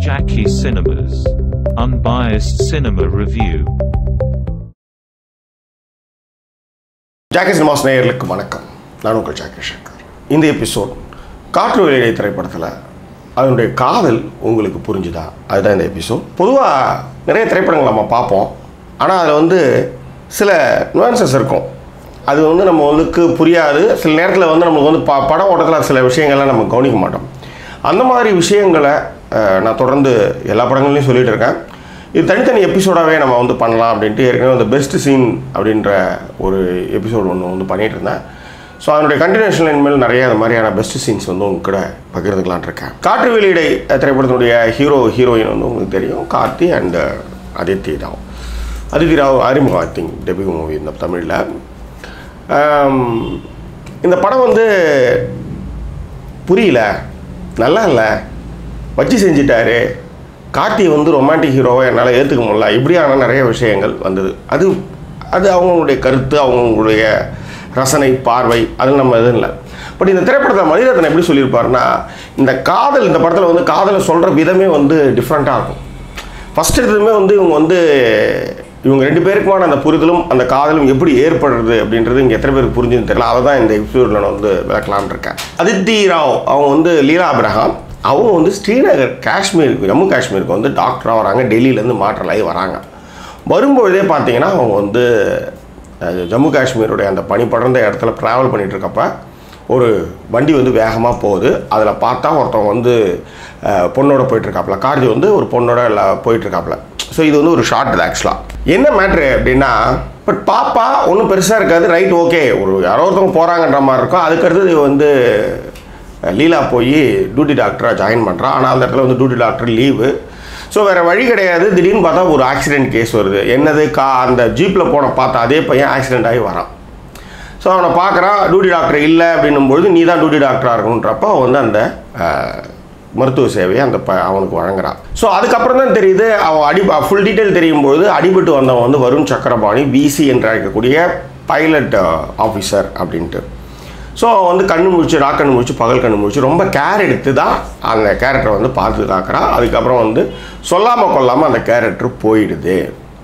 Jackie Cinemas. Unbiased Cinema Review. Jackie cinemas நேயர்களுக்கு வணக்கம் நான் உங்கள் ஜாக்கி சங்கர் இந்த எபிசோட் காற்று வெளியிடை திரைப்படத்தில் அதனுடைய காதல் உங்களுக்கு புரிஞ்சுதா அதுதான் இந்த எபிசோட் பொதுவாக நிறைய திரைப்படங்கள் நம்ம பார்ப்போம் ஆனால் அதில் வந்து சில நுவான்சஸ் இருக்கும் அது வந்து நம்ம வந்துக்கு புரியாது சில நேரத்தில் வந்து நம்மளுக்கு வந்து ப பட ஓட்டத்தில் சில விஷயங்கள்லாம் நம்ம கவனிக்க மாட்டோம் அந்த மாதிரி விஷயங்களை அஹ், நான் தொடர்ந்து எல்லா படங்கள்லையும் சொல்லிட்டு இருக்கேன் இது தனித்தனி எபிசோடாகவே நம்ம வந்து பண்ணலாம் அப்படின்ட்டு ஏற்கனவே அந்த பெஸ்ட் சீன் அப்படின்ற ஒரு எபிசோடு ஒன்று வந்து பண்ணிகிட்டு இருந்தேன் ஸோ அதனுடைய கண்டினியூஷன் இனிமேல் நிறைய அந்த மாதிரியான பெஸ்ட் சீன்ஸ் வந்து உங்க கூட பகிர்ந்துக்கலான் இருக்கேன் காற்று வெளியிடை திரைப்படத்தினுடைய ஹீரோ ஹீரோயின் வந்து உங்களுக்கு தெரியும் கார்த்தி அண்ட் அதித்தி ராவ் அதித்தி ராவ் அறிமுகம் ஐ திங்க் டெபியூ மூவி இந்த தமிழில் இந்த படம் வந்து புரியல நல்லா இல்லை வச்சு செஞ்சிட்டாரு கார்த்தி வந்து ரொமான்டிக் ஹீரோவை என்னால் ஏற்றுக்க முடியல இப்படியான நிறைய விஷயங்கள் வந்தது அது அது அவங்களுடைய கருத்து அவங்களுடைய ரசனை பார்வை அது நம்ம எதுவும் இல்லை பட் இந்த திரைப்படத்தில் மணிரத்னம் எப்படி சொல்லியிருப்பாருன்னா இந்த காதல் இந்த படத்தில் வந்து காதலை சொல்கிற விதமே வந்து டிஃப்ரெண்ட்டாக இருக்கும் ஃபஸ்ட் எடுத்ததுமே வந்து இவங்க வந்து இவங்க ரெண்டு பேருக்குமான அந்த புரிதலும் அந்த காதலும் எப்படி ஏற்படுறது அப்படின்றது இங்கே எத்தனை பேருக்கு புரிஞ்சுன்னு தெரியல அதை தான் இந்த எபிசோடில் நான் வந்து விளக்கலாம்னு இருக்கேன் அதித்தி ராவ் அவங்க வந்து லீலா அப்ரஹாம் அவங்க வந்து ஸ்ரீநகர் காஷ்மீருக்கு ஜம்மு காஷ்மீருக்கு வந்து டாக்டராக வராங்க டெல்லியிலேருந்து மாற்றலாகி வராங்க வரும்பொழுதே பார்த்தீங்கன்னா அவங்க வந்து அஹ், ஜம்மு காஷ்மீருடைய அந்த பனி படர்ந்த இடத்துல ட்ராவல் பண்ணிட்டு இருக்கப்ப ஒரு வண்டி வந்து வேகமாக போகுது அதில் பார்த்தா ஒருத்தவங்க வந்து அஹ், பொண்ணோட போயிட்டுருக்காப்புல கார்ஜி வந்து ஒரு பொண்ணோட எல்லாம் போயிட்டுருக்காப்புல ஸோ இது வந்து ஒரு ஷார்ட் இது ஆக்சுவலாக என்ன மேட்ரு அப்படின்னா பட் பாப்பா ஒன்றும் பெருசாக இருக்காது ரைட் ஓகே ஒரு யாரோ ஒருத்தவங்க போகிறாங்கன்ற மாதிரி இருக்கும் அதுக்கடுத்தது வந்து அஹ், லீலா போய் டியூட்டி டாக்டராக ஜாயின் பண்ணுறா ஆனால் அந்த இடத்துல வந்து டியூட்டி டாக்டர் லீவு ஸோ வேறு வழி கிடையாது திடீர்னு பார்த்தா ஒரு ஆக்சிடென்ட் கேஸ் வருது என்னது கா அந்த ஜீப்பில் போன பார்த்தா அதே பையன் ஆக்சிடென்ட் ஆகி வரான் ஸோ அவனை பார்க்குறான் டியூட்டி டாக்டர் இல்லை அப்படின்னும்பொழுது நீ தான் டியூட்டி டாக்டராக இருக்கணுன்றப்போ அவன் வந்து அந்த அஹ், மருத்துவ சேவையை அந்த ப அவனுக்கு வழங்குறான் ஸோ அதுக்கப்புறம் தான் தெரியுது அவன் அடி ஃபுல் டீட்டெயில் தெரியும் பொழுது அடிபட்டு வந்தவன் வந்து வருண் சக்கரபாணி விசி என்று அழைக்கக்கூடிய பைலட் ஆஃபீஸர் அப்படின்ட்டு ஸோ அவன் வந்து கண்ணு முழிச்சு ரா கண்ணு முழிச்சு பகல் கண்ணு முழிச்சு ரொம்ப கேர் எடுத்து தான் அந்த கேரக்டரை வந்து பார்த்து காக்குறான் அதுக்கப்புறம் வந்து சொல்லாமல் கொள்ளாமல் அந்த கேரக்டர் போயிடுது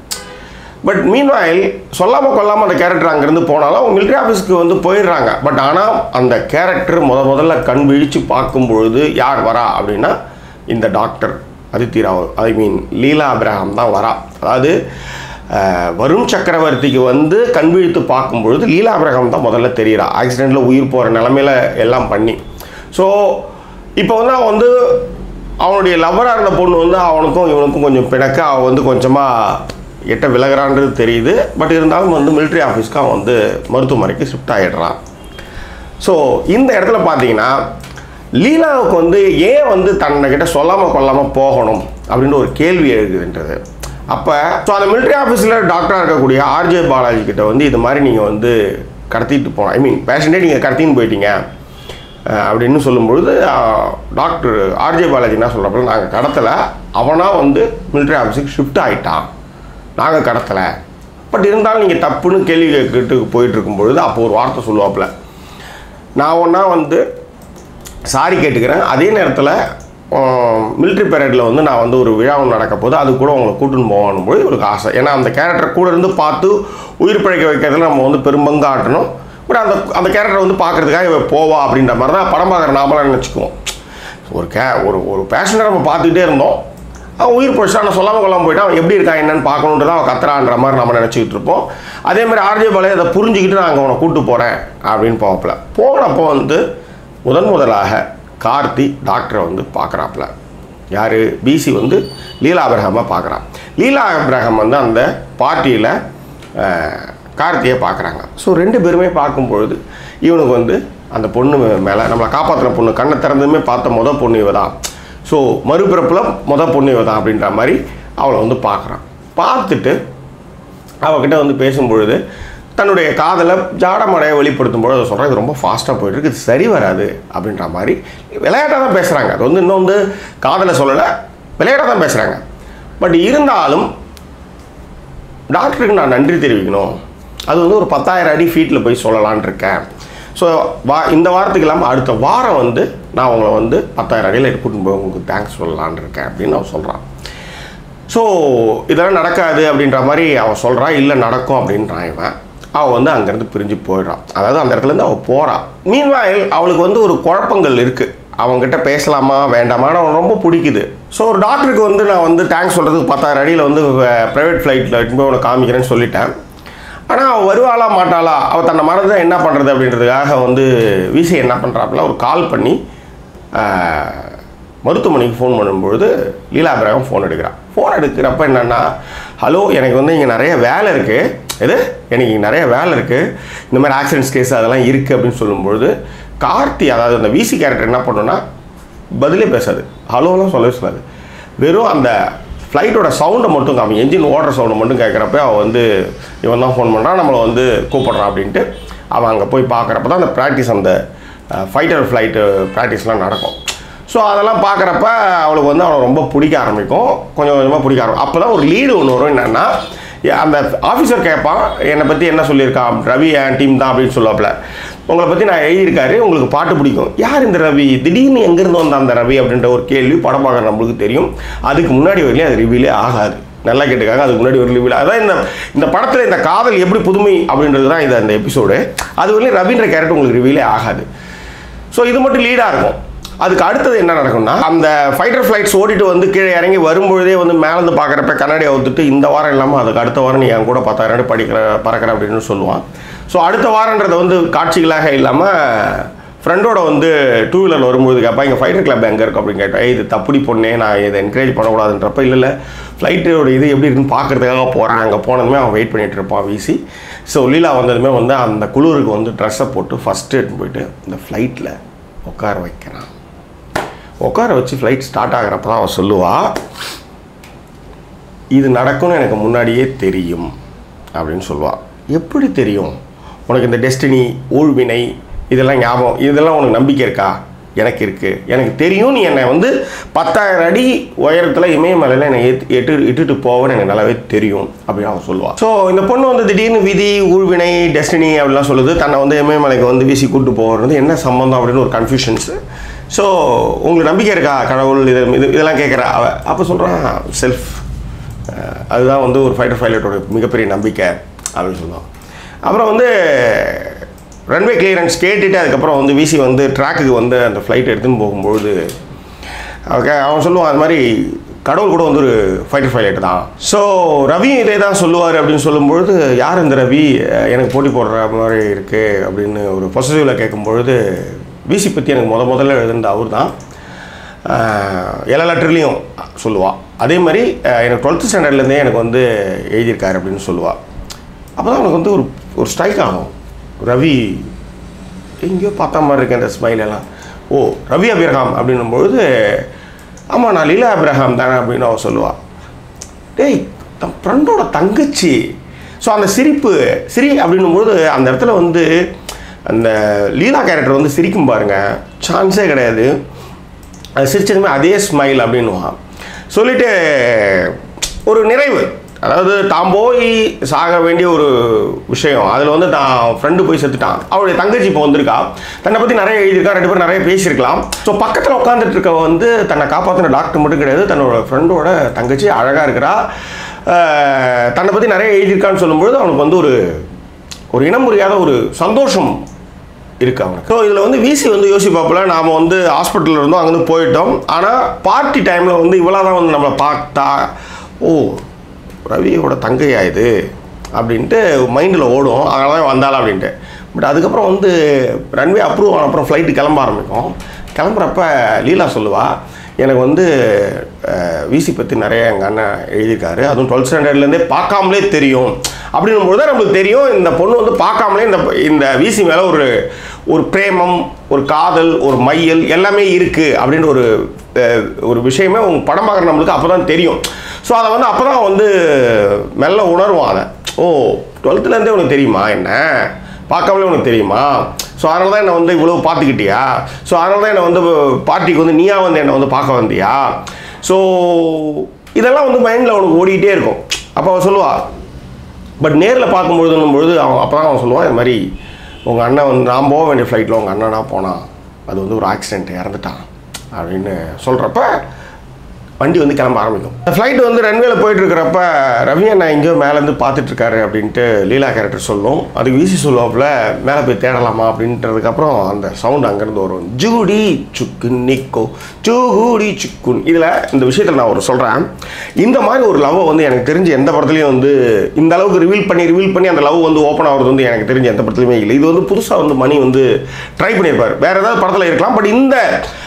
பட் மீன்வாயில் சொல்லாமல் கொள்ளாமல் அந்த கேரக்டர் அங்கேருந்து போனாலும் அவங்க மிலிட்ரி ஆஃபீஸ்க்கு வந்து போயிடுறாங்க பட் ஆனால் அந்த கேரக்டர் முத முதல்ல கண் விழித்து பார்க்கும் பொழுது யார் வரா அப்படின்னா இந்த doctor Aditi Rao I mean Leela Abraham தான் வரா அதாவது அஹ், வருண் சக்கரவர்த்திக்கு வந்து கண் விழித்து பார்க்கும் பொழுது லீலா அப்ரஹாம் தான் முதல்ல தெரியுறா ஆக்சிடெண்ட்டில் உயிர் போகிற நிலமையில எல்லாம் பண்ணி ஸோ இப்போ வந்து அவன் வந்து அவனுடைய லவ்வராக இருந்த பொண்ணு வந்து அவனுக்கும் இவனுக்கும் கொஞ்சம் பிணக்க அவன் வந்து கொஞ்சமாக எட்ட விலகிறான்றது தெரியுது பட் இருந்தாலும் வந்து military ஆஃபீஸ்க்கு அவன் வந்து மருத்துவமனைக்கு ஷிஃப்ட் ஆகிடுறான் ஸோ இந்த இடத்துல பார்த்தீங்கன்னா லீலாவுக்கு வந்து ஏன் வந்து தன்னைக்கிட்ட சொல்லாமல் கொள்ளாமல் போகணும் அப்படின்னு ஒரு கேள்வி எழுதுன்றது அப்போ ஸோ அந்த military ஆஃபீஸில் டாக்டராக இருக்கக்கூடிய ஆர்ஜே பாலாஜி கிட்ட வந்து இது மாதிரி நீங்கள் வந்து கடத்திட்டு போனோம் ஐ மீன் பேஷண்ட்டே நீங்கள் கடத்தின்னு போயிட்டீங்க அஹ் அப்படின்னு சொல்லும்பொழுது அஹ், டாக்டர் ஆர்ஜே பாலாஜி என்ன சொல்கிறப்ப நாங்கள் கடத்தலை அவனாக வந்து military ஆஃபீஸுக்கு ஷிஃப்ட் ஆகிட்டான் நாங்கள் கடத்தலை பட் இருந்தாலும் நீங்கள் தப்புன்னு கேள்வி கேட்டு போயிட்டு இருக்கும் பொழுது அப்போ ஒரு வார்த்தை சொல்லுவாப்புல நான் ஒன்றா வந்து சாரி கேட்டுக்கிறேன் அதே நேரத்தில் மிலிட்ரி பீரியடில் வந்து நான் வந்து ஒரு விழா ஒன்று நடக்க போது அது கூட உங்களை கூட்டின்னு போகணும் போது இவருக்கு ஆசை ஏன்னா அந்த கேரக்டர் கூட இருந்து பார்த்து உயிர் பிழைக்க வைக்கிறதுல நம்ம வந்து பெரும்பங்கு ஆட்டணும் பட் அந்த அந்த கேரக்டர் வந்து பார்க்குறதுக்காக இவ போவா அப்படின்ற மாதிரி தான் படம் பார்க்குற நாமலாம் நினச்சிக்குவோம் ஒரு கே ஒரு ஒரு பேஷனை நம்ம பார்த்துக்கிட்டே இருந்தோம் அவன் உயிர் போயிடுச்சு ஆனால் சொல்லாமல் கொள்ளாமல் போயிட்டான் அவன் எப்படி இருக்கான் என்னன்னு பார்க்கணுன்ட்டு தான் அவன் கத்துறான்ற மாதிரி நம்ம நினச்சிக்கிட்டு இருப்போம் அதே மாதிரி ஆர்ஜே பாலே அதை புரிஞ்சுக்கிட்டு நான் அங்கே அவனை கூட்டு போகிறேன் அப்படின்னு போகப்பில் போனப்போ வந்து முதன் முதலாக கார்த்தி டாக்டரை வந்து பார்க்குறாப்புல யார் பிசி வந்து லீலா அப்ரஹாமை பார்க்குறான் லீலா அப்ரஹாம் வந்து அந்த பார்ட்டியில் கார்த்தியை பார்க்குறாங்க ஸோ ரெண்டு பேருமே பார்க்கும்பொழுது இவனுக்கு வந்து அந்த பொண்ணு மேலே நம்மளை காப்பாற்றின பொண்ணு கண்ணை திறந்துமே பார்த்த முத பொண்ணு இவ தான் ஸோ மறுபிறப்பில் முத பொண்ணு இவ தான் அப்படின்ற மாதிரி அவளை வந்து பார்க்குறான் பார்த்துட்டு அவகிட்ட வந்து பேசும்பொழுது தன்னுடைய காதலை ஜாடமடையை வெளிப்படுத்தும் பொழுது அதை சொல்கிறேன் இது ரொம்ப ஃபாஸ்ட்டாக போயிட்டுருக்கு இது சரி வராது அப்படின்ற மாதிரி விளையாட்டாக தான் பேசுகிறாங்க அது வந்து இன்னும் வந்து காதலை சொல்லலை விளையாட்டாக தான் பேசுகிறாங்க பட் இருந்தாலும் டாக்டருக்கு நான் நன்றி தெரிவிக்கணும் அது வந்து ஒரு பத்தாயிரம் அடி ஃபீட்டில் போய் சொல்லலான் இருக்கேன் ஸோ வா இந்த வாரத்துக்கு இல்லாமல் அடுத்த வாரம் வந்து நான் உங்களை வந்து பத்தாயிரம் அடியில் கூட்டின்னு போய் உங்களுக்கு தேங்க்ஸ் சொல்லலான்னு இருக்கேன் அப்படின்னு அவன் சொல்கிறான் ஸோ இதெல்லாம் நடக்காது அப்படின்ற மாதிரி அவன் சொல்கிறான் இல்லை நடக்கும் அப்படின்றான் இவன் அவள் வந்து அங்கேருந்து பிரிஞ்சு போயிடுறான் அதாவது அந்த இடத்துலேருந்து அவள் போகிறான் மீன்வாயில் அவளுக்கு வந்து ஒரு குழப்பங்கள் இருக்குது அவங்ககிட்ட பேசலாமா வேண்டாமான்னு அவன் ரொம்ப பிடிக்குது ஸோ ஒரு டாக்டருக்கு வந்து நான் வந்து தேங்க்ஸ் சொல்கிறதுக்கு பத்தாயிரம் அடியில் வந்து ப்ரைவேட் ஃப்ளைட்டில் எடுத்து போய் உனக்கு காமிக்கிறேன்னு சொல்லிட்டேன் ஆனால் அவள் வருவாளா மாட்டாளா அவள் தன்னை மறந்து என்ன பண்ணுறது அப்படின்றதுக்காக வந்து விசி என்ன பண்ணுறாப்புல ஒரு கால் பண்ணி ஆஹ், மருத்துவமனைக்கு ஃபோன் பண்ணும்பொழுது லீலா அபிரகம் ஃபோன் எடுக்கிறான் ஃபோன் எடுக்கிறப்ப என்னென்னா ஹலோ எனக்கு வந்து இங்கே நிறைய வேலை இருக்குது எது எனக்கு இங்கே நிறைய வேலை இருக்குது இந்த மாதிரி ஆக்சிடென்ட்ஸ் கேஸ் அதெல்லாம் இருக்குது அப்படின்னு சொல்லும்பொழுது கார்த்தி அதாவது அந்த விசி கேரக்டர் என்ன பண்ணுன்னா பதிலே பேசாது ஹலோலாம் சொல்லவே சொல்லாது வெறும் அந்த ஃப்ளைட்டோட சவுண்டை மட்டும் காமி என்ஜின் ஓடுற சவுண்டை மட்டும் கேட்குறப்ப அவன் வந்து இவன் தான் ஃபோன் பண்ணுறான் நம்மளை வந்து கூப்பிட்றான் அப்படின்ட்டு அவன் அங்கே போய் பார்க்குறப்ப தான் அந்த ப்ராக்டிஸ் அந்த ஃபைட்டர் ஃப்ளைட்டு ப்ராக்டிஸ்லாம் நடக்கும் ஸோ அதெல்லாம் பார்க்குறப்ப அவளுக்கு வந்து அவனை ரொம்ப பிடிக்க ஆரம்பிக்கும் கொஞ்சம் கொஞ்சமாக பிடிக்க ஆரம்பிக்கும் அப்போ தான் ஒரு லீடு ஒன்று வரும் என்னென்னா அந்த ஆஃபீஸர் கேட்பான் என்னை பற்றி என்ன சொல்லியிருக்கான் ரவி என் டீம் தான் அப்படின்னு சொல்லுவாப்புல உங்களை பற்றி நான் எழுதியிருக்காரு உங்களுக்கு பாட்டு பிடிக்கும் யார் இந்த ரவி திடீர்னு எங்கேருந்து வந்த அந்த ரவி அப்படின்ற ஒரு கேள்வி படம் பார்க்குற நம்மளுக்கு தெரியும் அதுக்கு முன்னாடி வரையிலும் அது ரிவீலே ஆகாது நல்லா கேட்டுக்காங்க அதுக்கு முன்னாடி ஒரு ரிவீல் அதான் இந்த இந்த படத்தில் இந்த காதல் எப்படி புதுமை அப்படின்றது தான் இது அந்த எபிசோடு அது வரையிலும் ரவின்ற கேரக்டர் உங்களுக்கு ரிவீலே ஆகாது ஸோ இது மட்டும் லீடாக இருக்கும் அதுக்கு அடுத்தது என்ன நடக்கும்னா அந்த ஃபைட்டர் ஃப்ளைட்ஸ் ஓடிட்டு வந்து கீழே இறங்கி வரும்பொழுதே வந்து மேலேருந்து பார்க்குறப்ப கண்ணாடி அவுத்துட்டு இந்த வாரம் இல்லாமல் அதுக்கு அடுத்த வாரம் நீ என் கூட பத்தாயிரம் அடி படிக்கிற பறக்கிற அப்படின்னு சொல்லுவான் ஸோ அடுத்த வாரன்றதை வந்து காட்சிகளாக இல்லாமல் ஃப்ரெண்டோட வந்து டூ வீலர் வரும்போது கேட்பா இங்கே ஃபைட்டர் கிளப் எங்கே இருக்கும் அப்படின்னு கேட்டேன் "ஏய், இது தப்புடி பொண்ணே நான் இதை என்கரேஜ் பண்ணக்கூடாதுன்றப்ப இல்லை இல்லை ஃப்ளைட்டோட இது எப்படி இருக்குன்னு பார்க்கறதுக்காக போகிறேன் அங்கே போனதுமே அவன் வெயிட் பண்ணிட்டு இருப்பான் வீசி ஸோ லீலா வந்ததுமே வந்து அந்த குளிருக்கு வந்து ட்ரெஸ்ஸை போட்டு ஃபஸ்ட்டு எடுத்து போயிட்டு இந்த ஃப்ளைட்டில் உட்கார வைக்கிறான் உட்கார வச்சு ஃப்ளைட் ஸ்டார்ட் ஆகிறப்ப தான் அவன் சொல்லுவா இது நடக்கும்னு எனக்கு முன்னாடியே தெரியும் அப்படின்னு சொல்லுவாள் எப்படி தெரியும் உனக்கு இந்த டெஸ்டினி ஊழ்வினை இதெல்லாம் ஞாபகம் இதெல்லாம் உனக்கு நம்பிக்கை இருக்கா எனக்கு இருக்குது எனக்கு தெரியும் நீ என்னை வந்து பத்தாயிரம் அடி உயரத்தில் இமயமலையில் என்னை ஏத்து எட்டு இட்டுட்டு போவேன்னு எனக்கு நல்லாவே தெரியும் அப்படின்னு அவன் சொல்லுவாள் ஸோ இந்த பொண்ணு வந்து திடீர்னு விதி ஊழ்வினை டெஸ்டினி அப்படிலாம் சொல்லுது தன்னை வந்து இமயமலைக்கு வந்து வீசி கூட்டு போகிறது என்ன சம்மந்தம் அப்படின்னு ஒரு கன்ஃபியூஷன்ஸு ஸோ உங்களுக்கு நம்பிக்கை இருக்கா கடவுள் இது இது இதெல்லாம் கேட்குறா அவ அப்போ சொல்கிறான் செல்ஃப் அதுதான் வந்து ஒரு ஃபைட்டர் பைலட்டோட மிகப்பெரிய நம்பிக்கை அப்படின்னு சொல்லுவான் அப்புறம் வந்து ரன்வே கிளியரன்ஸ் கேட்டுட்டு அதுக்கப்புறம் வந்து விசி வந்து ட்ராக்குக்கு வந்து அந்த ஃப்ளைட் எடுத்துன்னு போகும்பொழுது ஓகே அவன் சொல்லுவான் அது மாதிரி கடவுள் கூட வந்து ஒரு ஃபைட்டர் பைலட் தான் ஸோ ரவியும் இதே தான் சொல்லுவார் அப்படின்னு சொல்லும்பொழுது யார் இந்த ரவி அஹ் எனக்கு போட்டி போடுற மாதிரி இருக்குது அப்படின்னு ஒரு பொசசிவில் கேட்கும்பொழுது விசி பற்றி எனக்கு முத முதல்ல எழுதுனது அவர் தான் எல்லா லெட்டர்லேயும் சொல்லுவாள் அதே மாதிரி அஹ் எனக்கு டுவெல்த்து ஸ்டாண்டர்ட்லேருந்தே எனக்கு வந்து எழுதியிருக்காரு அப்படின்னு சொல்லுவாள் அப்போ தான் அவனுக்கு வந்து ஒரு ஒரு ஸ்ட்ரைக் ஆகும் ரவி எங்கேயோ பார்த்த மாதிரி இருக்கு அந்த ஸ்மைல் எல்லாம் ஓ ரவி அபிரகாம் அப்படின்னும்பொழுது ஆமாம் நான் லீலா அபிரகாம் தானே அப்படின்னு அவன் சொல்லுவாள் டேய் தன் ஃப்ரெண்டோட தங்கச்சி ஸோ அந்த சிரிப்பு சிரி அப்படின்னும்போது அந்த இடத்துல வந்து அந்த லீலா கேரக்டர் வந்து சிரிக்கும் பாருங்க சான்ஸே கிடையாது அது சிரிச்சதுமே அதே ஸ்மைல் அப்படின்னுவான் சொல்லிட்டு ஒரு நிறைவு அதாவது தான் போய் சாக வேண்டிய ஒரு விஷயம் அதில் வந்து தான் ஃப்ரெண்டு போய் செத்துட்டான் அவருடைய தங்கச்சி இப்போ வந்திருக்கா தன்னை பற்றி நிறைய எழுதியிருக்கா ரெண்டு பேரும் நிறைய பேசியிருக்கலாம் ஸோ பக்கத்தில் உட்காந்துட்டு இருக்க வந்து தன்னை காப்பாற்றின டாக்டர் மட்டும் கிடையாது தன்னோட ஃப்ரெண்டோட தங்கச்சி அழகாக இருக்கிறா அஹ் தன்னை பற்றி நிறைய எழுதியிருக்கான்னு சொல்லும்பொழுது அவனுக்கு வந்து ஒரு ஒரு இனம் புரியாத ஒரு சந்தோஷம் இருக்கு அவனுக்கு ஸோ இதில் வந்து விசி வந்து யோசிப்பாப்புல நாம் வந்து ஹாஸ்பிட்டலில் இருந்தோம் அங்கேருந்து போயிட்டோம் ஆனால் பார்ட்டி டைமில் வந்து இவ்வளோ தான் வந்து நம்மளை பார்த்தா ஓ ரவியோட தங்கையா இது அப்படின்ட்டு மைண்டில் ஓடும் அதனால தான் வந்தாலும் அப்படின்ட்டு பட் அதுக்கப்புறம் வந்து ரன்வே அப்ரூவ் ஆன அப்புறம் ஃப்ளைட்டு கிளம்ப ஆரம்பிக்கும் கிளம்புறப்ப லீலா சொல்லுவா எனக்கு வந்து விசி பற்றி நிறைய எங்கள் அண்ணன் எழுதியிருக்காரு அதுவும் டுவெல்த் ஸ்டாண்டர்ட்லேருந்தே பார்க்காமலே தெரியும் அப்படின்னும்போது தான் நம்மளுக்கு தெரியும் இந்த பொண்ணு வந்து பார்க்காமலே இந்த இந்த விசி மேலே ஒரு ஒரு பிரேமம் ஒரு காதல் ஒரு மையல் எல்லாமே இருக்குது அப்படின்ற ஒரு அஹ், ஒரு விஷயமே உங்க படம் பார்க்குற நம்மளுக்கு அப்போ தான் தெரியும் ஸோ அதை வந்து அப்போ தான் வந்து மெல்ல உணர்வான் அதை ஓ டுவெல்த்துலேருந்தே உனக்கு தெரியுமா என்ன பார்க்காமலே உனக்கு தெரியுமா ஸோ அதனால தான் என்னை வந்து இவ்வளோ பார்த்துக்கிட்டியா ஸோ அதனால தான் என்னை வந்து பார்ட்டிக்கு வந்து நீயா வந்து என்னை வந்து பார்க்க வந்தியா ஸோ இதெல்லாம் வந்து மைண்டில் அவனுக்கு ஓடிக்கிட்டே இருக்கும் அப்போ அவன் சொல்லுவா பட் நேரில் பார்க்கும்பொழுதுன்னும் பொழுது அவன் அப்போ தான் அவன் சொல்லுவான் இது மாதிரி உங்கள் அண்ணன் வந்து நான் போக வேண்டிய ஃப்ளைட்டில் உங்கள் அண்ணனா போனான் அது வந்து ஒரு ஆக்சிடென்ட் இறந்துட்டான் அப்படின்னு சொல்கிறப்ப வண்டி வந்து கிளம்ப ஆரம்பிக்கும் இந்த ஃப்ளைட் வந்து ரன்வேல போயிட்டு இருக்கிறப்ப ரவி அண்ணா எங்கேயோ மேலேருந்து பார்த்துட்டு இருக்காரு அப்படின்ட்டு லீலா கேரக்டர் சொல்லும் அதுக்கு வீசி சொல்லுவாப்புல மேலே போய் தேடலாமா அப்படின்றதுக்கப்புறம் அந்த சவுண்ட் அங்கேருந்து வரும் ஜூடி சுக்குன் நிக்கோ ஜூடி சுக்குன் இதில் இந்த விஷயத்தில் நான் ஒரு சொல்கிறேன் இந்த மாதிரி ஒரு லவ்வை வந்து எனக்கு தெரிஞ்சு எந்த படத்துலையும் வந்து இந்த அளவுக்கு ரிவீல் பண்ணி ரிவீல் பண்ணி அந்த லவ் வந்து ஓப்பன் ஆகிறது வந்து எனக்கு தெரிஞ்ச எந்த படத்துலையுமே இல்லை இது வந்து புதுசாக வந்து மணி வந்து ட்ரை பண்ணியிருப்பார் வேறு ஏதாவது படத்தில் இருக்கலாம் பட் இந்த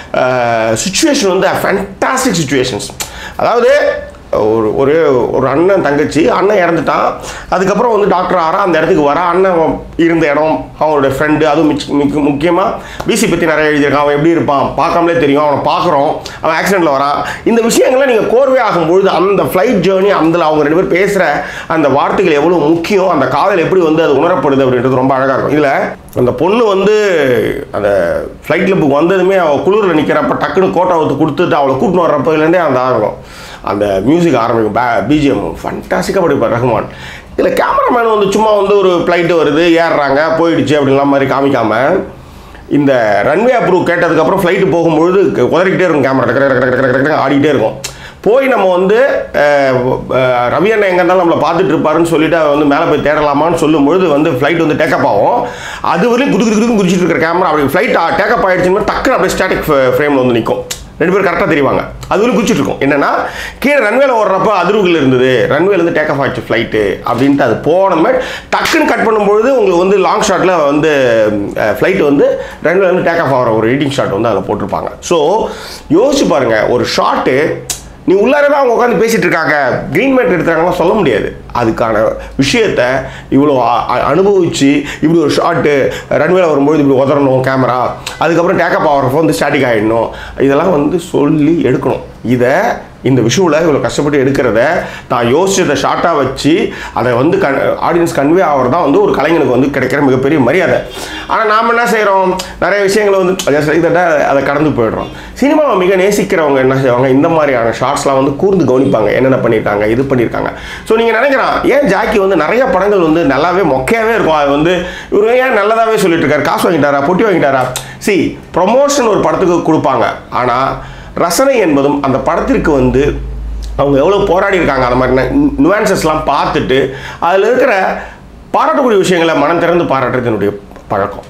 சுச்சுவேஷன் வந்து ஃபேண்டாஸ்டிக் சுச்சுவேஷன்ஸ் அதாவது ஒரு ஒரு ஒரு அண்ணன் தங்கச்சி அண்ணன் இறந்துட்டான் அதுக்கப்புறம் வந்து டாக்டர் ஆரா அந்த இடத்துக்கு வர அண்ணன் இருந்த இடம் அவனுடைய ஃப்ரெண்டு அதுவும் மிச்ச மிக்க முக்கியமாக பிசி பற்றி நிறைய எழுதியிருக்கான் அவன் எப்படி இருப்பான் பார்க்காமலே தெரியும் அவனை பார்க்குறோம் அவன் ஆக்சிடெண்ட்டில் வரான் இந்த விஷயங்களை நீங்கள் கோர்வை ஆகும்பொழுது அந்த ஃப்ளைட் ஜேர்னி அந்த அவங்க ரெண்டு பேர் பேசுகிற அந்த வார்த்தைகள் எவ்வளோ முக்கியம் அந்த காதல் எப்படி வந்து அது உணரப்படுது அப்படின்றது ரொம்ப அழகாக இருக்கும் இதில் அந்த பொண்ணு வந்து அந்த ஃப்ளைட்டில் வந்ததுமே அவள் குளிரில் நிற்கிறப்ப டக்குன்னு கோட்டை ஊற்று கொடுத்துட்டு அவளை கூட்டின்னு வர்றப்போலேருந்தே அந்த ஆரம்பம் அந்த மியூசிக் ஆரம்பிக்கும் பே பிஜிஎம் ஃபண்டாஸ்டிக்காக படிப்பார் ரஹ்மான் இதில் கேமராமேன் வந்து சும்மா வந்து ஒரு ஃப்ளைட்டு வருது ஏறுறாங்க போயிடுச்சு அப்படின்லாம் மாதிரி காமிக்காமல் இந்த ரன்வே அப்ரூவ் கேட்டதுக்கப்புறம் ஃப்ளைட்டு போகும்பொழுது உதறிக்கிட்டே இருக்கும் கேமரா டக்கு டக்கு டக்கு டக்கு டக்கு ஆடிக்கிட்டே இருக்கும் போய் நம்ம வந்து அஹ், அஹ், ரவி அண்ணன் எங்கே இருந்தாலும் நம்மளை பார்த்துட்டு இருப்பாருன்னு சொல்லிட்டு அவன் வந்து மேலே போய் தேடலாமான்னு சொல்லும்பொழுது வந்து ஃப்ளைட் வந்து டேக்கப் ஆகும் அது வரையும் குது குது குதுன்னு குதிச்சிட்டு இருக்கிற கேமரா அப்படி ஃப்ளைட் டேக்கப் ஆயிடுச்சுன்னு டக்குன்னு அப்படியே ஸ்டாட்டிக் ஃப்ரேமில் வந்து நிற்கும் ரெண்டு பேரும் கரெக்டாக தெரிவாங்க அது வந்து குச்சிட்டு இருக்கும் என்னன்னா கீழே ரன்வேல ஓடுறப்ப அதிர்வுகள் இருந்தது ரன்வேல இருந்து டேக் ஆஃப் ஆயிடுச்சு ஃப்ளைட்டு அப்படின்ட்டு அது போனமே டக்குன்னு கட் பண்ணும்பொழுது உங்களுக்கு வந்து லாங் ஷாட்டில் வந்து ஃப்ளைட் வந்து ரன்வேல இருந்து டேக் ஆஃப் ஆகிற ஒரு எடிட்டிங் ஷாட் வந்து அதில் போட்டிருப்பாங்க ஸோ யோசிச்சு பாருங்க ஒரு ஷாட்டு நீ உள்ளார தான் அவங்க உட்காந்து பேசிட்டு இருக்காங்க க்ரீன் மேட் எடுத்தாங்கன்னா சொல்ல முடியாது அதுக்கான விஷயத்த இவ்வளோ அ- அ- அனுபவிச்சு இப்படி ஒரு ஷாட்டு ரன்வேல வரும்போது இப்படி உதறணும் கேமரா அதுக்கப்புறம் டேக்கப் ஆகிறப்போ வந்து ஸ்டாட்டிக் ஆகிடணும் இதெல்லாம் வந்து சொல்லி எடுக்கணும் இதை இந்த விஷுவில் இவ்வளோ கஷ்டப்பட்டு எடுக்கிறத நான் யோசிச்சதை ஷார்ட்டாக வச்சு அதை வந்து கன் ஆடியன்ஸ் கன்வே ஆகிறது தான் வந்து ஒரு கலைஞனுக்கு வந்து கிடைக்கிற மிகப்பெரிய மரியாதை ஆனால் நாம் என்ன செய்கிறோம் நிறைய விஷயங்களை வந்து just like that அதை கடந்து போயிடுறோம் சினிமாவை மிக நேசிக்கிறவங்க என்ன செய்வாங்க இந்த மாதிரியான ஷார்ட்ஸ்லாம் வந்து கூர்ந்து கவனிப்பாங்க என்னென்ன பண்ணியிருக்காங்க இது பண்ணியிருக்காங்க ஸோ நீங்கள் நினைக்கிறான் ஏன் ஜாக்கி வந்து நிறைய படங்கள் வந்து நல்லாவே மொக்கையாகவே இருக்கும் அது வந்து இவர் ஏன் நல்லதாகவே சொல்லிட்டு இருக்காரு காசு வாங்கிட்டாரா பொட்டி வாங்கிட்டாரா சி ப்ரொமோஷன் ஒரு படத்துக்கு கொடுப்பாங்க ஆனால் ரசனை என்பதும் அந்த படத்திற்கு வந்து அவங்க எவ்வளோ போராடி இருக்காங்க அந்த மாதிரி நுவான்சஸ்லாம் பார்த்துட்டு அதில் இருக்கிற பாராட்டக்கூடிய விஷயங்களை மனம் திறந்து பாராட்டுறது என்னுடைய பழக்கம்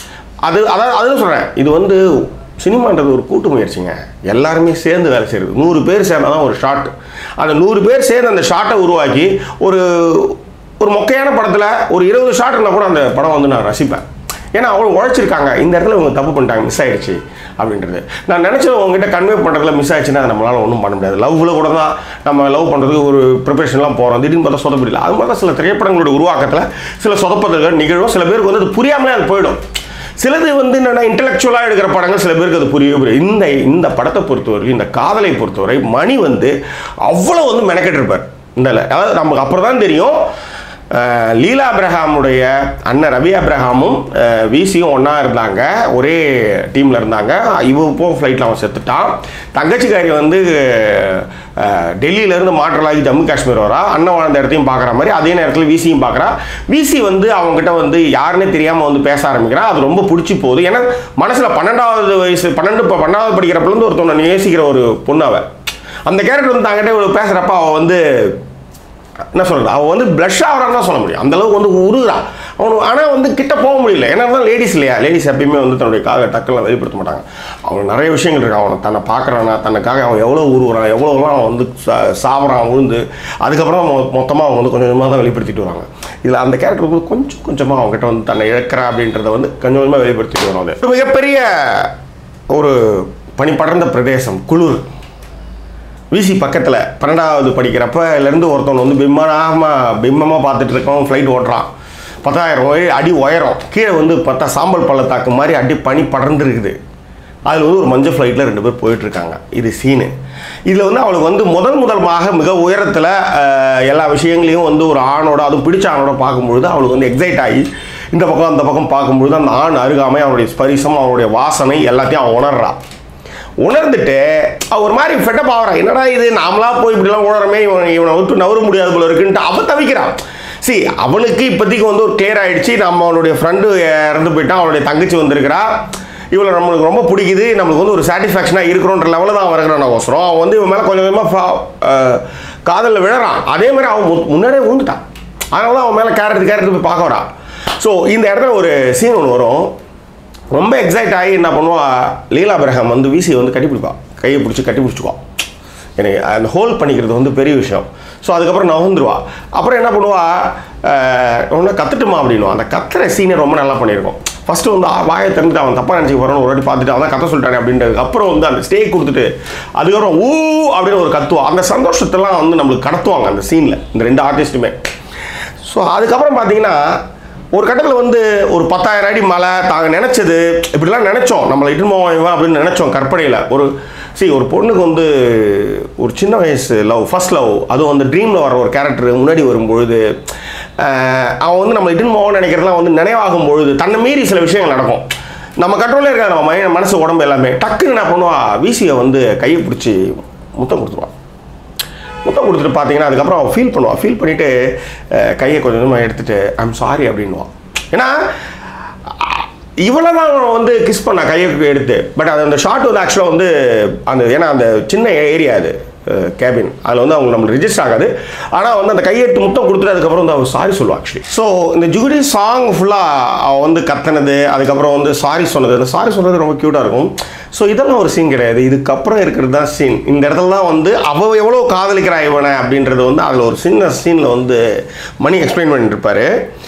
அது அதாவது அதுதான் சொல்கிறேன் இது வந்து சினிமான்றது ஒரு கூட்டு முயற்சிங்க எல்லாருமே சேர்ந்து வேலை செய்கிறது நூறு பேர் சேர்ந்தால் தான் ஒரு ஷாட் அந்த நூறு பேர் சேர்ந்து அந்த ஷாட்டை உருவாக்கி ஒரு ஒரு மொக்கையான படத்தில் ஒரு இருபது ஷாட் இருந்தால் கூட அந்த படம் வந்து நான் ரசிப்பேன் ஏன்னா அவ்வளோ உழைச்சிருக்காங்க இந்த இடத்துல இவங்க தப்பு பண்ணிட்டாங்க மிஸ் ஆயிடுச்சு அப்படின்றது நான் நினச்சது உங்ககிட்ட கன்வே பண்ணுறதுல மிஸ் ஆயிடுச்சுன்னா அதை நம்மளால் ஒன்றும் பண்ண முடியாது லவ்வில் கூட தான் நம்ம லவ் பண்ணுறதுக்கு ஒரு ப்ரிப்பரேஷன்லாம் போகிறோம் திடீர்னு பார்த்தா சொதப்பிடல அது மாதிரி தான் சில திரைப்படங்களோட உருவாக்கத்தில் சில சொதப்பதல்கள் நிகழும் சில பேருக்கு வந்து அது புரியாமலே அது போயிடும் சிலது வந்து என்னென்னா இன்டெலெக்சுவலாக எடுக்கிற படங்கள் சில பேருக்கு அது புரியவே புரியும் இந்த இந்த படத்தை பொறுத்தவரை இந்த காதலை பொறுத்தவரை மணி வந்து அவ்வளோ வந்து மெனக்கெட்டிருப்பார் இந்த அதாவது நமக்கு அப்புறம் தான் தெரியும் அஹ், லீலா அப்ரஹாமுடைய அண்ணன் ரவி அப்ரஹாமும் அஹ், விசியும் ஒன்றா இருந்தாங்க ஒரே டீமில் இருந்தாங்க இவ இப்போ ஃப்ளைட்டில் அவன் செத்துட்டான் தங்கச்சிக்காரி வந்து அஹ், டெல்லியிலேருந்து மாற்றலாகி ஜம்மு காஷ்மீர் வரா அண்ணன் வாழ்ந்த இடத்தையும் பார்க்குற மாதிரி அதே நேரத்தில் விசியும் பார்க்குறா விசி வந்து அவங்ககிட்ட வந்து யாருன்னே தெரியாமல் வந்து பேச ஆரம்பிக்கிறான் அது ரொம்ப பிடிச்சி போகுது ஏன்னா மனசில் பன்னெண்டாவது வயசு பன்னெண்டு இப்போ பன்னெண்டாவது படிக்கிறப்பலேருந்து ஒருத்தவனை நேசிக்கிற ஒரு பொண்ணு அவ அந்த கேரக்டர் வந்து தங்கிட்ட இவ்வளோ பேசுகிறப்ப அவள் வந்து என்ன சொல்கிறது அவள் வந்து ப்ளஷ் ஆகிறான்னு தான் சொல்ல முடியும் அந்த அளவுக்கு வந்து உருகுறா அவனுக்கு ஆனால் வந்து கிட்ட போக முடியல ஏன்னா தான் லேடிஸ் இல்லையா லேடிஸ் எப்பயுமே வந்து தன்னுடைய காக டக்குலாம் வெளிப்படுத்த மாட்டாங்க அவனுக்கு நிறைய விஷயங்கள் இருக்கு அவனை தன்னை பார்க்குறானா தனக்காக அவன் எவ்வளோ உருவுறான் எவ்வளோலாம் அவன் வந்து சா- சாவறான் உழுந்து அதுக்கப்புறம் மொ- மொத்தமாக அவங்க வந்து கொஞ்சம் கொஞ்சமாக தான் வெளிப்படுத்திட்டு வராங்க இதில் அந்த கேரக்டர் வந்து கொஞ்சம் கொஞ்சமாக அவங்ககிட்ட வந்து தன்னை இழக்கிறா அப்படின்றத வந்து கொஞ்சம் கொஞ்சமாக வெளிப்படுத்திட்டு வரும் அது ஒரு மிகப்பெரிய ஒரு பனி படர்ந்த பிரதேசம் குளிர் விசி பக்கத்தில் பன்னெண்டாவது படிக்கிறப்பலேருந்து ஒருத்தவன் வந்து பிம்மமாக பிம்மமாக பார்த்துட்டு இருக்கவன் ஃப்ளைட் ஓட்டுறான் பத்தாயிரம் உய- அடி உயரம் கீழே வந்து பார்த்தா சாம்பல் பள்ளத்தாக்கு மாதிரி அடி பனி படர்ந்துருக்குது அதில் வந்து ஒரு மஞ்சள் ஃப்ளைட்டில் ரெண்டு பேர் போயிட்டுருக்காங்க இது சீனு இதில் வந்து அவளுக்கு வந்து முதல் முதல்மாக மிக உயரத்தில் எல்லா விஷயங்களையும் வந்து ஒரு ஆணோட அதுவும் பிடிச்ச ஆணோட பார்க்கும்பொழுது அவளுக்கு வந்து எக்ஸைட் ஆகி இந்த பக்கம் அந்த பக்கம் பார்க்கும்பொழுது அந்த ஆண் அருகாமை அவனுடைய ஸ்பரிசம் அவனுடைய வாசனை எல்லாத்தையும் அவன் உணர்றான் உணர்ந்துட்டு அவ ஒரு மாதிரி ஃபெட்டப் ஆகிறா என்னடா இது நாமளா போய் இப்படிலாம் உணரமே இவன் இவனை விட்டு நவர முடியாது போல இருக்குன்ட்டு அவ தவிக்கிறான் சி அவனுக்கு இப்போதைக்கு வந்து ஒரு கிளியர் ஆயிடுச்சு நம்மளுடைய ஃப்ரெண்டு இறந்து போயிட்டான் அவனுடைய தங்கச்சி வந்திருக்கிறா இவளை நம்மளுக்கு ரொம்ப பிடிக்குது நம்மளுக்கு வந்து ஒரு சாட்டிஸ்ஃபேக்ஷனாக இருக்கிறோன்ற லெவலில் தான் அவன் இருக்கிறான் அவசரம் அவன் வந்து இவன் மேலே கொஞ்சம் கொஞ்சமாக காதலில் விழறான் அதே மாதிரி அவன் மு- முன்னாடியே விழுந்துட்டான் அதனால தான் அவன் மேலே கேரட் கேரட் போய் பார்க்க வரான் ஸோ இந்த இடத்துல ஒரு சீன் ஒன்று வரும் ரொம்ப எக்ஸைட் ஆகி என்ன பண்ணுவா லீலா அப்ரஹாம் வந்து வீசி வந்து கட்டி பிடிப்பா கையை பிடிச்சி கட்டி பிடிச்சிக்குவான் எனக்கு அந்த ஹோல்ட் பண்ணிக்கிறது வந்து பெரிய விஷயம் ஸோ அதுக்கப்புறம் நகர்ந்துருவா அப்புறம் என்ன பண்ணுவா ஒன்று கத்துட்டுமா அப்படின்னுவா அந்த கத்துற சீனை ரொம்ப நல்லா பண்ணியிருக்கோம் ஃபஸ்ட்டு வந்து ஆ, வாயை திறந்துட்டு அவன் தப்பாக நினச்சி போகிறான்னு ஒரு வாட்டி பார்த்துட்டு அவன் தான் கத்த சொல்லிட்டானே அப்படின்றதுக்கு அப்புறம் வந்து அந்த ஸ்டே கொடுத்துட்டு அதுக்கப்புறம் ஊ அப்படின்னு ஒரு கத்துவா அந்த சந்தோஷத்தெல்லாம் வந்து நம்மளுக்கு கடத்துவாங்க அந்த சீனில் இந்த ரெண்டு ஆர்டிஸ்ட்டுமே ஸோ அதுக்கப்புறம் பார்த்தீங்கன்னா ஒரு கட்டத்தில் வந்து ஒரு பத்தாயிரம் அடி மலை தாங்க நினச்சது இப்படிலாம் நினச்சோம் நம்மளை இட்டுன்னு போவான் அப்படின்னு நினச்சோம் கற்பனையில் ஒரு see ஒரு பொண்ணுக்கு வந்து ஒரு சின்ன வயசு லவ் ஃபர்ஸ்ட் லவ் அதுவும் வந்து ட்ரீமில் வர ஒரு கேரக்டர் முன்னாடி வரும்பொழுது ஆஹ், அவன் வந்து நம்ம இட்டுன்னு போவான்னு நினைக்கிறதுலாம் வந்து நினைவாகும் பொழுது தன்னை மீறி சில விஷயங்கள் நடக்கும் நம்ம கண்ட்ரோலே இருக்காது நம்ம மைண்ட் மனசு உடம்பு எல்லாமே டக்குன்னு என்ன பண்ணுவா வீசியை வந்து கையை பிடிச்சி முத்தம் கொடுத்துருவான் முத்தம் கொடுத்துட்டு பார்த்தீங்கன்னா அதுக்கப்புறம் அவன் ஃபீல் பண்ணுவான் ஃபீல் பண்ணிவிட்டு கையை கொஞ்சம் கொஞ்சமாக எடுத்துட்டு ஐம் சாரி அப்படின்னுவான் ஏன்னா இவ்வளோ தான் அவன் வந்து கிஸ் பண்ணா கையை எடுத்து பட் அது அந்த ஷார்ட் வந்து ஆக்சுவலாக வந்து அந்த ஏன்னா அந்த சின்ன ஏரியா அது கேபின் அதில் வந்து அவங்க நம்மளுக்கு ரிஜிஸ்டர் ஆகாது ஆனால் வந்து அந்த கையெட்டு முத்தம் கொடுத்துட்டு அதுக்கப்புறம் வந்து அவன் சாரி சொல்லுவான் ஆக்சுவலி ஸோ இந்த ஜுகுடி சாங் ஃபுல்லாக அவன் வந்து கத்தனது அதுக்கப்புறம் வந்து சாரி சொன்னது அந்த சாரி சொன்னது ரொம்ப க்யூட்டாக இருக்கும் ஸோ இதெல்லாம் ஒரு சீன் கிடையாது இதுக்கப்புறம் இருக்கிறது தான் சீன் இந்த இடத்துல தான் வந்து அவள் எவ்வளோ காதலிக்கிறா இவனை அப்படின்றது வந்து அதில் ஒரு சின்ன சீனில் வந்து மணி எக்ஸ்பிளைன் பண்ணிட்டு இருப்பாரு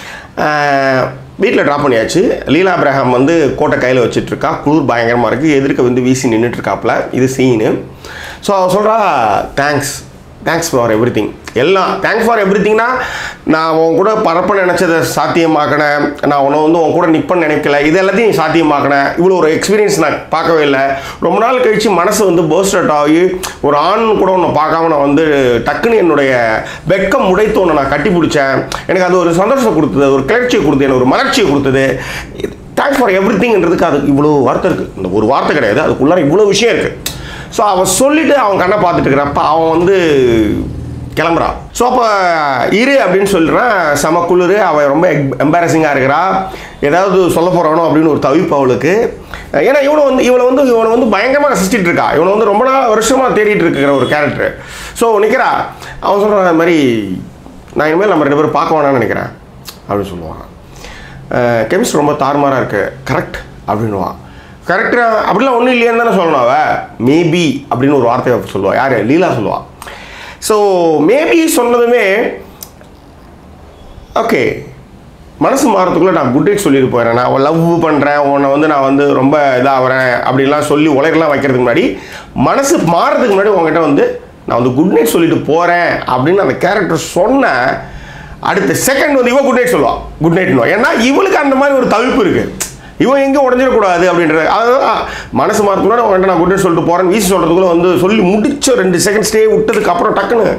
வீட்டில் ட்ராப் பண்ணியாச்சு லீலா அப்ரஹாம் வந்து கோட்டை கையில் வச்சுட்டு இருக்கா குளிர் பயங்கரமாக இருக்குது எதிர்க்க வந்து வீசி நின்றுட்டு இருக்காப்புல இது சீனு ஸோ அவள் சொல்கிறா thanks thanks for everything எல்லாம் தேங்க்ஸ் ஃபார் எவ்ரி திங்னா நான் உன் கூட பரப்ப நினச்சதை சாத்தியமாக்கினேன் நான் உன்னை வந்து உன் கூட நிற்பேன்னு நினைக்கல இது எல்லாத்தையும் நீ சாத்தியமாக்கினேன் இவ்வளோ ஒரு எக்ஸ்பீரியன்ஸ் நான் பார்க்கவே இல்லை ரொம்ப நாள் கழித்து மனசு வந்து போஸ்டட் ஆகி ஒரு ஆண் கூட உன்னை பார்க்காம நான் வந்து டக்குன்னு என்னுடைய வெட்கம் உடைத்து உன்னை நான் கட்டி பிடிச்சேன் எனக்கு அது ஒரு சந்தோஷத்தை கொடுத்தது ஒரு கிளர்ச்சியை கொடுத்தது எனக்கு ஒரு மலர்ச்சியை கொடுத்தது தேங்க்ஸ் ஃபார் எவ்ரி திங்ன்றதுக்கு அது இவ்வளோ வார்த்தை இருக்குது இந்த ஒரு வார்த்தை கிடையாது அதுக்குள்ளார இவ்வளோ விஷயம் இருக்குது ஸோ அவன் சொல்லிட்டு அவன் கண்ணை பார்த்துட்டு இருக்கிறப்ப அவன் வந்து கிளம்புறான் ஸோ அப்போ இரு அப்படின்னு சொல்லிடுறான் செம குளிர் அவன் ரொம்ப எம்பாரசிங்காக இருக்கிறா ஏதாவது சொல்ல போகிறானோ அப்படின்னு ஒரு தவிப்பு அவளுக்கு ஏன்னா இவனை வந்து இவனை வந்து இவனை வந்து பயங்கரமாக ரசிச்சிட்டு இருக்கா இவனை வந்து ரொம்ப நாள் வருஷமாக தேடிட்டு இருக்கிற ஒரு கேரக்டர் ஸோ நிற்கிறா அவன் சொல்கிறான் அது மாதிரி நான் இனிமேல் நம்ம ரெண்டு பேரும் பார்க்க வேணாம்னு நினைக்கிறேன் அப்படின்னு சொல்லுவான் கெமிஸ்ட்ரி ரொம்ப தாறுமாறாக இருக்கு கரெக்ட் அப்படின்னுவான் கரெக்டாக அப்படிலாம் ஒன்றும் இல்லையான்னு தானே சொல்லணும் அவ மேபி அப்படின்னு ஒரு வார்த்தையை சொல்லுவாள் யார் லீலா சொல்லுவாள் ஸோ மேபி சொன்னதுமே ஓகே மனசு மாறத்துக்குள்ளே நான் குட் நைட் சொல்லிட்டு போயிடுறேன் நான் லவ் பண்ணுறேன் உன்னை வந்து நான் வந்து ரொம்ப இதாகிறேன் அப்படிலாம் சொல்லி உலகெல்லாம் வைக்கிறதுக்கு முன்னாடி மனசு மாறதுக்கு முன்னாடி உங்ககிட்ட வந்து நான் வந்து குட் நைட் சொல்லிட்டு போகிறேன் அப்படின்னு அந்த கேரக்டர் சொன்ன அடுத்த செகண்ட் வந்து இவன் குட் நைட் சொல்லுவான் குட் நைட்னு ஏன்னா இவளுக்கு அந்த மாதிரி ஒரு தவிப்பு இருக்குது இவன் எங்கே உடஞ்சிடக்கூடாது அப்படின்றது அதுதான் மனசு மாறத்துக்குள்ள உங்கள்கிட்ட நான் குட் நைட் சொல்லிட்டு போகிறேன்னு வீசி சொல்கிறதுக்குள்ள வந்து சொல்லி முடிச்ச ரெண்டு செகண்ட் ஸ்டே விட்டதுக்கு அப்புறம் டக்குன்னு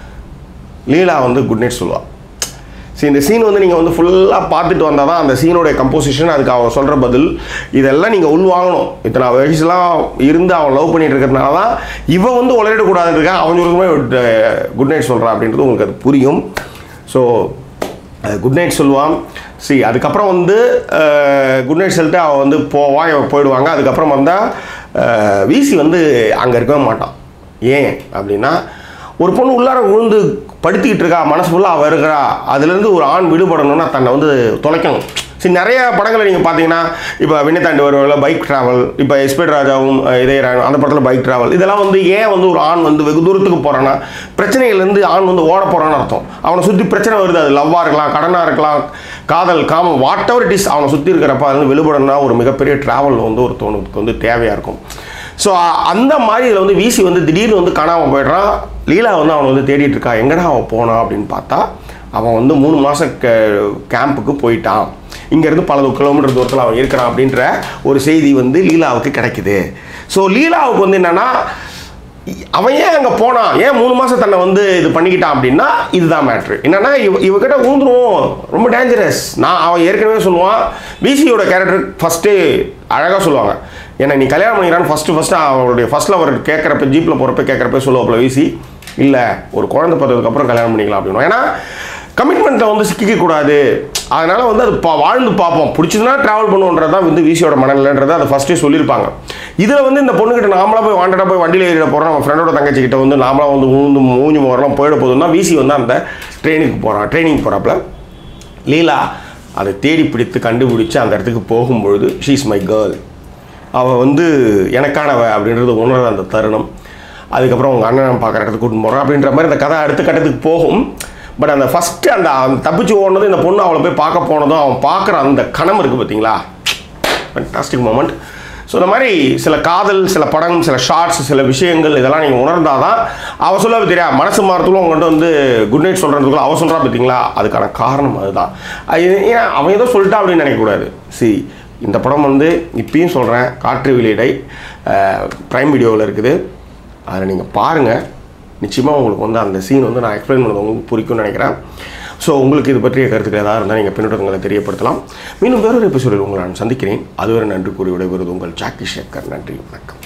லீலா வந்து குட் நைட் சொல்லுவாள் சரி இந்த சீன் வந்து நீங்கள் வந்து ஃபுல்லாக பார்த்துட்டு வந்தால் தான் அந்த சீனோடைய கம்போசிஷன் அதுக்கு அவன் சொல்கிற பதில் இதெல்லாம் நீங்கள் உள்வாங்கணும் இத்தனை வயசுலாம் இருந்து அவன் லவ் பண்ணிட்டு இருக்கிறதுனால தான் இவன் வந்து உளறிடக்கூடாதுன்றதுக்காக அவன் சொல்லுமே குட் நைட் சொல்கிறான் அப்படின்றது உங்களுக்கு அது புரியும் ஸோ குட் நைட் சொல்லுவான் சி அதுக்கப்புறம் வந்து குட் நைட் சொல்லிட்டு அவன் வந்து போவான் இவன் போயிடுவாங்க அதுக்கப்புறம் வந்தால் விசி வந்து அங்கே இருக்கவே மாட்டான் ஏன் அப்படின்னா ஒரு பொண்ணு உள்ளார விழுந்து படுத்திக்கிட்டு இருக்கா மனசு ஃபுல்லாக அவள் இருக்கிறா அதுலேருந்து ஒரு ஆண் விடுபடணும்னா தன்னை வந்து தொலைக்கணும் சரி நிறைய படங்களை நீங்கள் பார்த்தீங்கன்னா இப்போ விண்ணை தாண்டி வருவாங்க பைக் ட்ராவல் இப்போ எஸ்பேட் ராஜாவும் அஹ், இதயராஜும் அந்த படத்தில் பைக் ட்ராவல் இதெல்லாம் வந்து ஏன் வந்து ஒரு ஆண் வந்து வெகு தூரத்துக்கு போகிறான்னா பிரச்சனைகள்லேருந்து ஆண் வந்து ஓட போகிறான்னு அர்த்தம் அவனை சுற்றி பிரச்சனை வருது அது லவ்வாக இருக்கலாம் கடனாக இருக்கலாம் காதல் காமம் வாட் எவர் இட் இஸ் அவனை சுற்றி இருக்கிறப்ப அது வந்து வெளிப்படணும்னா ஒரு மிகப்பெரிய ட்ராவல் வந்து ஒருத்தவனுக்கு வந்து தேவையாக இருக்கும் ஸோ அந்த மாதிரி இதில் வந்து வீசி வந்து திடீர்னு வந்து காணாமல் போயிடுறான் லீலா வந்து அவனை வந்து தேடிட்டு இருக்கா எங்கடா அவன் போனான் அப்படின்னு பார்த்தா அவன் வந்து மூணு மாதம் கேம்புக்கு போயிட்டான் இங்கேருந்து பல கிலோமீட்டர் தூரத்தில் அவன் இருக்கிறான் அப்படின்ற ஒரு செய்தி வந்து லீலாவுக்கு கிடைக்குது ஸோ லீலாவுக்கு வந்து என்னென்னா அவன் ஏன் அங்கே போனான் ஏன் மூணு மாதம் தன்னை வந்து இது பண்ணிக்கிட்டான் அப்படின்னா இதுதான் மேட்ரு என்னன்னா இவ இவகிட்ட ஊந்துருவோம் ரொம்ப டேஞ்சரஸ் நான் அவன் ஏற்கனவே சொல்லுவான் பிசியோட கேரக்டர் ஃபஸ்ட்டு அழகாக சொல்லுவாங்க ஏன்னா நீ கல்யாணம் பண்ணிக்கிறான்னு ஃபஸ்ட்டு ஃபஸ்ட்டு அவருடைய ஃபஸ்ட்டில் அவர் கேட்குறப்ப ஜீப்பில் போகிறப்ப கேட்குறப்ப சொல்லுவாப்புல வீசி இல்லை ஒரு குழந்தை பிறந்ததுக்கப்புறம் கல்யாணம் பண்ணிக்கலாம் அப்படின்னு ஏன்னா கமிட்மெண்ட்டில் வந்து சிக்கிக்கக்கூடாது அதனால் வந்து அது பா வாழ்ந்து பார்ப்போம் பிடிச்சதுன்னா ட்ராவல் பண்ணுன்றது தான் வந்து விசியோட மனநிலைன்றதை அதை ஃபஸ்ட்டே சொல்லியிருப்பாங்க இதில் வந்து இந்த பொண்ணுக்கிட்ட நாமளாக போய் வாண்டடாக போய் வண்டியில் ஏறிட போகிறோம் நம்ம ஃப்ரெண்டோட தங்கச்சிக்கிட்ட வந்து நாமளாக வந்து ஊந்து மூஞ்சி முகரெல்லாம் போயிட போதுன்னா விசி வந்து அந்த ட்ரெயினுக்கு போகிறான் ட்ரைனிங் போகிறாப்புல லீலா அதை தேடி பிடித்து கண்டுபிடிச்சு அந்த இடத்துக்கு போகும்பொழுது ஷீஸ் மை கேர்ள் அவள் வந்து எனக்கானவ அப்படின்றது உணர்ற அந்த தருணம் அதுக்கப்புறம் உங்கள் அண்ணன் பார்க்குற இடத்துக்கு கூட்டின்னு போகிறான் அப்படின்ற மாதிரி அந்த கதை அடுத்த கட்டத்துக்கு போகும் பட் அந்த ஃபஸ்ட்டு அந்த அவன் தப்பிச்சு ஓடுனதும் இந்த பொண்ணு அவளை போய் பார்க்க போனதும் அவன் பார்க்குற அந்த கணம் இருக்குது பார்த்தீங்களா ஃபண்டாஸ்டிக் மூமெண்ட் ஸோ இந்த மாதிரி சில காதல் சில படம் சில ஷார்ட்ஸ் சில விஷயங்கள் இதெல்லாம் நீங்கள் உணர்ந்தால் தான் அவள் சொல்ல தெரியா மனசு மாறத்துக்குள்ள உங்கள்கிட்ட வந்து குட் நைட் சொல்கிறதுக்குள்ள அவள் சொல்கிறா பார்த்தீங்களா அதுக்கான காரணம் அதுதான் அது ஏன் அவன் ஏதோ சொல்லிட்டா அப்படின்னு நினைக்கக்கூடாது சி இந்த படம் வந்து இப்பயும் சொல்கிறேன் காற்று வெளியிடை ப்ரைம் வீடியோவில் இருக்குது அதை நீங்கள் பாருங்கள் நிச்சயமாக உங்களுக்கு வந்து அந்த சீன் வந்து நான் எக்ஸ்பிளைன் பண்ணது உங்களுக்கு புரிக்கும்னு நினைக்கிறேன் ஸோ உங்களுக்கு இது பற்றிய கருத்துக்கள் ஏதாவது இருந்தால் நீங்கள் பின்னோட்டங்களை தெரியப்படுத்தலாம் மீண்டும் வேறொரு எபிசோடில் உங்களை நான் சந்திக்கிறேன் அதுவரை நன்றி கூறி விடைபெறுவது உங்கள் ஜாக்கி சேகர் நன்றி வணக்கம்